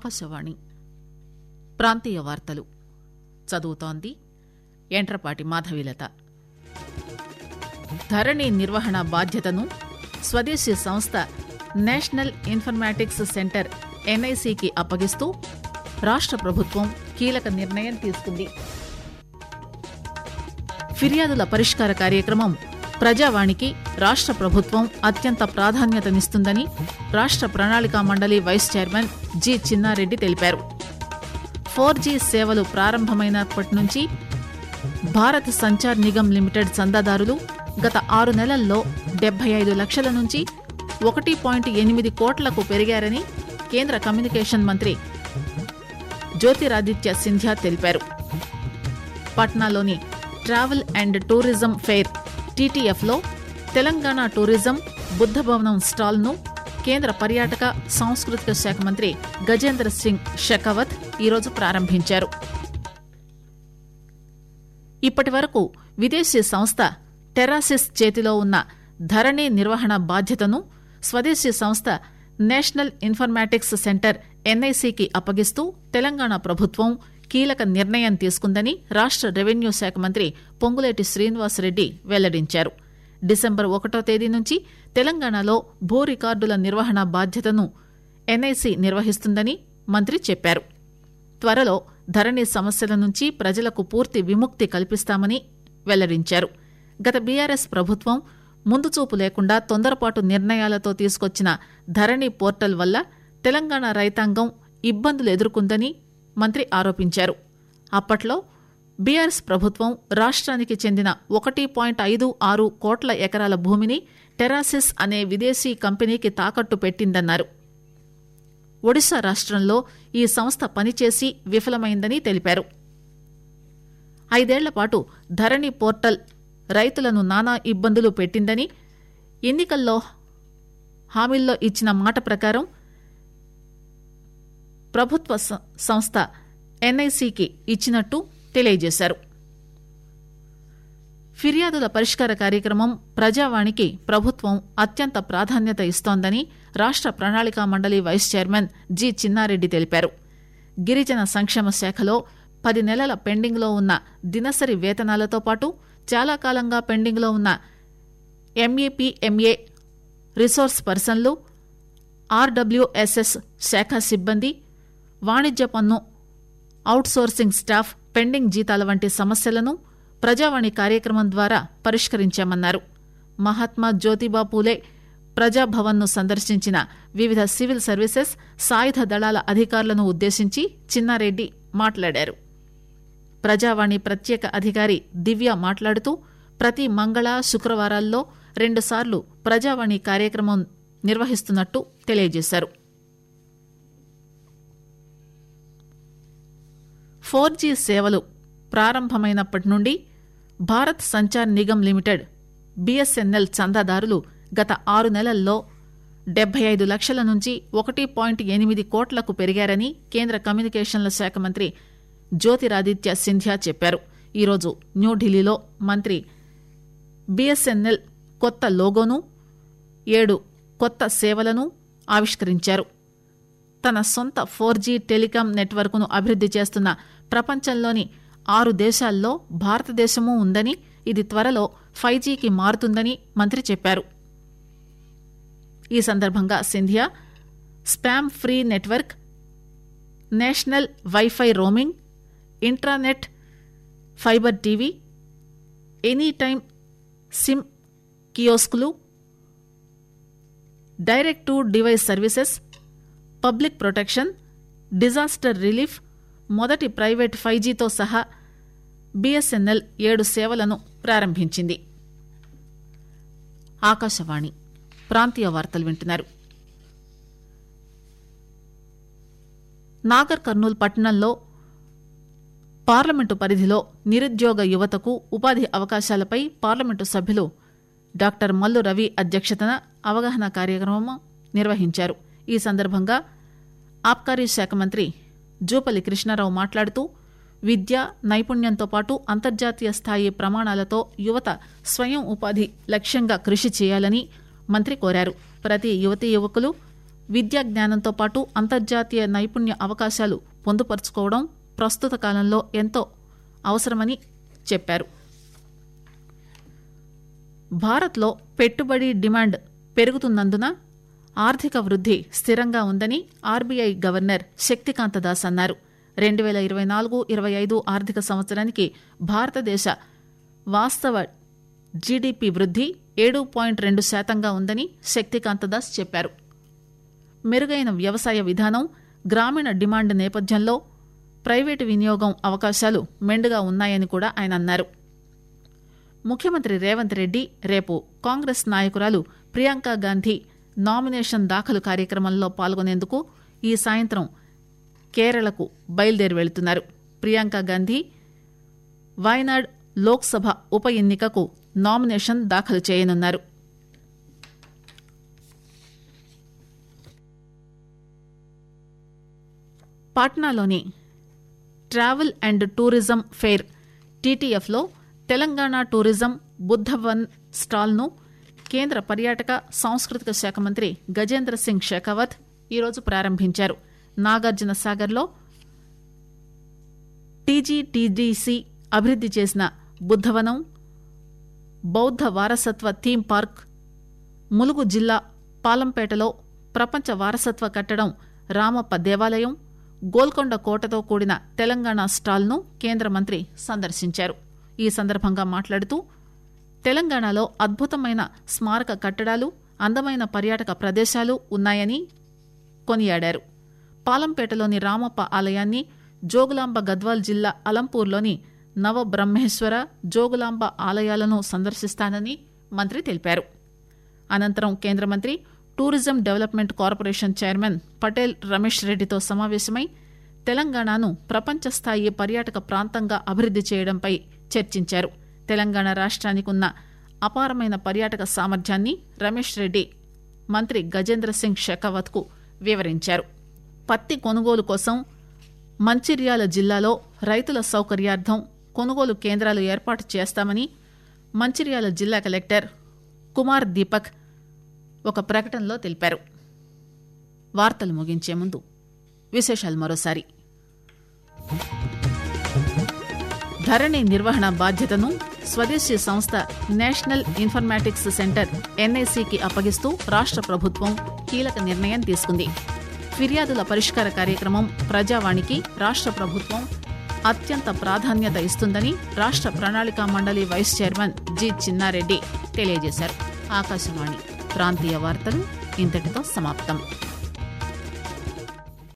ఆకాశవాణి ప్రాంతీయ వార్తలు చదువుతోంది ఎంట్రపాటి మాధవీలత ధరణి నిర్వహణ బాధ్యతను స్వదేశీ సంస్థ నేషనల్ ఇన్ఫర్మాటిక్స్ సెంటర్ ఎన్ఐసికి అప్పగిస్తూ రాష్ట ప్రభుత్వం కీలక నిర్ణయం తీసుకుంది ఫిర్యాదుల పరిష్కార కార్యక్రమం ప్రజావాణికి రాష్ట ప్రభుత్వం అత్యంత ప్రాధాన్యతనిస్తుందని రాష్ట ప్రణాళికా మండలి వైస్ చైర్మన్ జి చిన్నారెడ్డి తెలిపారు ఫోర్ జీ సేవలు ప్రారంభమైనప్పటి నుంచి భారత్ సంచార్ నిగమ్ లిమిటెడ్ చందాదారులు గత ఆరు నెలల్లో డెబ్బై ఐదు లక్షల నుంచి ఒకటి పాయింట్ ఎనిమిది కోట్లకు పెరిగారని కేంద్ర కమ్యూనికేషన్ మంత్రి జ్యోతిరాదిత్య సింధ్యా తెలిపారు పట్నాలోని ట్రావెల్ అండ్ టూరిజం ఫెయిర్ టీటీఎఫ్లో తెలంగాణ టూరిజం బుద్ధ భవనం స్టాల్ను కేంద్ర పర్యాటక సాంస్కృతిక శాఖ మంత్రి గజేంద్ర సింగ్ షెకావత్ ఈరోజు ప్రారంభించారు ఇప్పటి వరకు విదేశీ సంస్థ టెరాసిస్ చేతిలో ఉన్న ధరణి నిర్వహణ బాధ్యతను స్వదేశీ సంస్థ నేషనల్ ఇన్ఫర్మాటిక్స్ సెంటర్ ఎన్ఐసికి అప్పగిస్తూ తెలంగాణ ప్రభుత్వం కీలక నిర్ణయం తీసుకుందని రాష్ట రెవెన్యూ శాఖ మంత్రి పొంగులేటి శ్రీనివాసరెడ్డి వెల్లడించారు డిసెంబర్ ఒకటో తేదీ నుంచి తెలంగాణలో భూ రికార్డుల నిర్వహణ బాధ్యతను ఎన్ఐసి నిర్వహిస్తుందని మంత్రి చెప్పారు త్వరలో ధరణి సమస్యల నుంచి ప్రజలకు పూర్తి విముక్తి కల్పిస్తామని వెల్లడించారు గత బీఆర్ఎస్ ప్రభుత్వం ముందుచూపు లేకుండా తొందరపాటు నిర్ణయాలతో తీసుకొచ్చిన ధరణి పోర్టల్ వల్ల తెలంగాణ రైతాంగం ఇబ్బందులు ఎదుర్కొందని మంత్రి ఆరోపించారు అప్పట్లో బీఆర్ఎస్ ప్రభుత్వం రాష్ట్రానికి చెందిన ఒకటి పాయింట్ ఐదు ఆరు కోట్ల ఎకరాల భూమిని టెరాసిస్ అనే విదేశీ కంపెనీకి తాకట్టు పెట్టిందన్నారు ఒడిశా రాష్ట్రంలో ఈ సంస్థ పనిచేసి విఫలమైందని తెలిపారు ఐదేళ్ల పాటు ధరణి పోర్టల్ రైతులను నానా ఇబ్బందులు పెట్టిందని ఎన్నికల్లో హామీల్లో ఇచ్చిన మాట ప్రకారం ప్రభుత్వ సంస్థ ఎన్ఐసికి ఇచ్చినట్టు తెలియజేశారు ఫిర్యాదుల పరిష్కార కార్యక్రమం ప్రజావాణికి ప్రభుత్వం అత్యంత ప్రాధాన్యత ఇస్తోందని రాష్ట ప్రణాళికా మండలి వైస్ చైర్మన్ జి చిన్నారెడ్డి తెలిపారు గిరిజన సంక్షేమ శాఖలో పది నెలల పెండింగ్లో ఉన్న దినసరి వేతనాలతో పాటు చాలా కాలంగా పెండింగ్లో ఉన్న ఎంఈపీఎంఏ రిసోర్స్ పర్సన్లు ఆర్డబ్ల్యూఎస్ఎస్ శాఖ సిబ్బంది వాణిజ్య పన్ను అవుట్సోర్సింగ్ స్టాఫ్ పెండింగ్ జీతాల వంటి సమస్యలను ప్రజావాణి కార్యక్రమం ద్వారా పరిష్కరించామన్నారు మహాత్మా జ్యోతిబా పూలే ప్రజాభవన్ను సందర్శించిన వివిధ సివిల్ సర్వీసెస్ సాయుధ దళాల అధికారులను ఉద్దేశించి చిన్నారెడ్డి మాట్లాడారు ప్రజావాణి ప్రత్యేక అధికారి దివ్య మాట్లాడుతూ ప్రతి మంగళ శుక్రవారాల్లో రెండుసార్లు ప్రజావాణి కార్యక్రమం నిర్వహిస్తున్నట్టు తెలియజేశారు ఫోర్ జీ సేవలు ప్రారంభమైనప్పటి నుండి భారత్ సంచార్ నిగమ్ లిమిటెడ్ బీఎస్ఎన్ఎల్ చందాదారులు గత ఆరు నెలల్లో డెబ్బై ఐదు లక్షల నుంచి ఒకటి పాయింట్ ఎనిమిది కోట్లకు పెరిగారని కేంద్ర కమ్యూనికేషన్ల శాఖ మంత్రి జ్యోతిరాదిత్య సింధ్యా చెప్పారు ఈరోజు న్యూఢిల్లీలో మంత్రి బీఎస్ఎన్ఎల్ కొత్త లోగోను ఏడు కొత్త సేవలను ఆవిష్కరించారు తన సొంత ఫోర్ జీ టెలికాం నెట్వర్క్ను అభివృద్ది చేస్తున్న ప్రపంచంలోని ఆరు దేశాల్లో భారతదేశమూ ఉందని ఇది త్వరలో ఫైవ్ జీకి మారుతుందని మంత్రి చెప్పారు ఈ సందర్భంగా Scindia spam free network national wifi roaming intranet fibre TV any time SIM కియోస్కులు direct to device services public protection disaster relief మొదటి ప్రైవేట్ ఫైవ్ జీతో సహా బీఎస్ఎన్ఎల్ ఏడు సేవలను ప్రారంభించింది ఆకాశవాణి ప్రాంతీయ వార్తలు వింటున్నారు నాగర్ కర్నూల్ పట్టణంలో పార్లమెంటు పరిధిలో నిరుద్యోగ యువతకు ఉపాధి అవకాశాలపై పార్లమెంటు సభ్యులు డాక్టర్ మల్లు రవి అధ్యక్షతన అవగాహన కార్యక్రమం నిర్వహించారు ఈ సందర్భంగా ఆబ్కారీ శాఖ మంత్రి జూపల్లి కృష్ణారావు మాట్లాడుతూ విద్య నైపుణ్యంతో పాటు అంతర్జాతీయ స్థాయి ప్రమాణాలతో యువత స్వయం ఉపాధి లక్ష్యంగా కృషి చేయాలని మంత్రి కోరారు ప్రతి యువతీ యువకులు విద్యా జ్ఞానంతో పాటు అంతర్జాతీయ నైపుణ్య అవకాశాలు పొందుపరుచుకోవడం ప్రస్తుత కాలంలో ఎంతో అవసరమని చెప్పారు భారత్లో పెట్టుబడి డిమాండ్ పెరుగుతున్నందున ఆర్థిక వృద్ది స్థిరంగా ఉందని ఆర్బీఐ గవర్నర్ శక్తికాంత దాస్ అన్నారు రెండు పేల ఇరవై నాలుగు ఇరవై ఐదు ఆర్థిక సంవత్సరానికి భారతదేశ వాస్తవ జీడీపీ వృద్ది ఏడు పాయింట్ రెండు శాతంగా ఉందని శక్తికాంత దాస్ చెప్పారు మెరుగైన వ్యవసాయ విధానం గ్రామీణ డిమాండ్ నేపథ్యంలో ప్రైవేటు వినియోగం అవకాశాలు మెండుగా ఉన్నాయని కూడా ఆయన అన్నారు ముఖ్యమంత్రి రేవంత్ రెడ్డి రేపు కాంగ్రెస్ నాయకురాలు ప్రియాంక గాంధీ నామినేషన్ దాఖలు కార్యక్రమంలో పాల్గొనేందుకు ఈ సాయంత్రం కేరళకు బయలుదేరి వెళుతున్నారు ప్రియాంక గాంధీ వాయనాడ్ లోక్సభ ఉప ఎన్నికకు నామినేషన్ దాఖలు చేయనున్నారు పాట్నాలోని ట్రావెల్ అండ్ టూరిజం ఫెయిర్ టీటీఎఫ్లో తెలంగాణ టూరిజం బుద్ధవన్ స్టాల్ను కేంద్ర పర్యాటక సాంస్కృతిక శాఖ మంత్రి గజేంద్ర సింగ్ షెకావత్ ఈరోజు ప్రారంభించారు నాగార్జున సాగర్లో టీజీటీడీసీ అభివృద్ది చేసిన బుద్ధవనం బౌద్ధ వారసత్వ థీమ్ పార్క్ ములుగు జిల్లా పాలంపేటలో ప్రపంచ వారసత్వ కట్టడం రామప్ప దేవాలయం గోల్కొండ కోటతో కూడిన తెలంగాణ స్టాల్ను కేంద్ర మంత్రి సందర్శించారు ఈ సందర్భంగా మాట్లాడుతూ తెలంగాణలో అద్భుతమైన స్మారక కట్టడాలు అందమైన పర్యాటక ప్రదేశాలు ఉన్నాయని కొనియాడారు పాలంపేటలోని రామప్ప ఆలయాన్ని జోగులాంబ గద్వాల్ జిల్లా అలంపూర్లోని నవబ్రహ్మేశ్వర జోగులాంబ ఆలయాలను సందర్శిస్తానని మంత్రి తెలిపారు అనంతరం కేంద్ర మంత్రి tourism development corporation chairman Patel Ramesh రెడ్డితో సమావేశమై తెలంగాణను ప్రపంచ స్థాయి పర్యాటక ప్రాంతంగా అభివృద్ది చేయడంపై చర్చించారు తెలంగాణ రాష్ట్రానికి ఉన్న అపారమైన పర్యాటక సామర్థ్యాన్ని రమేష్ రెడ్డి మంత్రి గజేంద్ర సింగ్ షెకావత్ కు వివరించారు పత్తి కొనుగోలు కోసం మంచిర్యాల జిల్లాలో రైతుల సౌకర్యార్థం కొనుగోలు కేంద్రాలు ఏర్పాటు చేస్తామని మంచిర్యాల జిల్లా కలెక్టర్ కుమార్ దీపక్ ఒక ప్రకటనలో తెలిపారు వార్తలు ముగించే ముందు విశేషాలు మరోసారి ధరణి నిర్వహణ బాధ్యతను స్వదేశీ సంస్థ నేషనల్ ఇన్ఫర్మాటిక్స్ సెంటర్ ఎన్ఐసికి అప్పగిస్తూ రాష్ట్ర ప్రభుత్వం కీలక నిర్ణయం తీసుకుంది ఫిర్యాదుల పరిష్కార కార్యక్రమం ప్రజావాణికి రాష్ట్ర ప్రభుత్వం అత్యంత ప్రాధాన్యత ఇస్తుందని రాష్ట్ర ప్రణాళికా మండలి వైస్ చైర్మన్ జి చిన్నారెడ్డి తెలియజేశారు ఆకాశవాణి ప్రాంతీయ వార్తలు ఇంతటితో సమాప్తం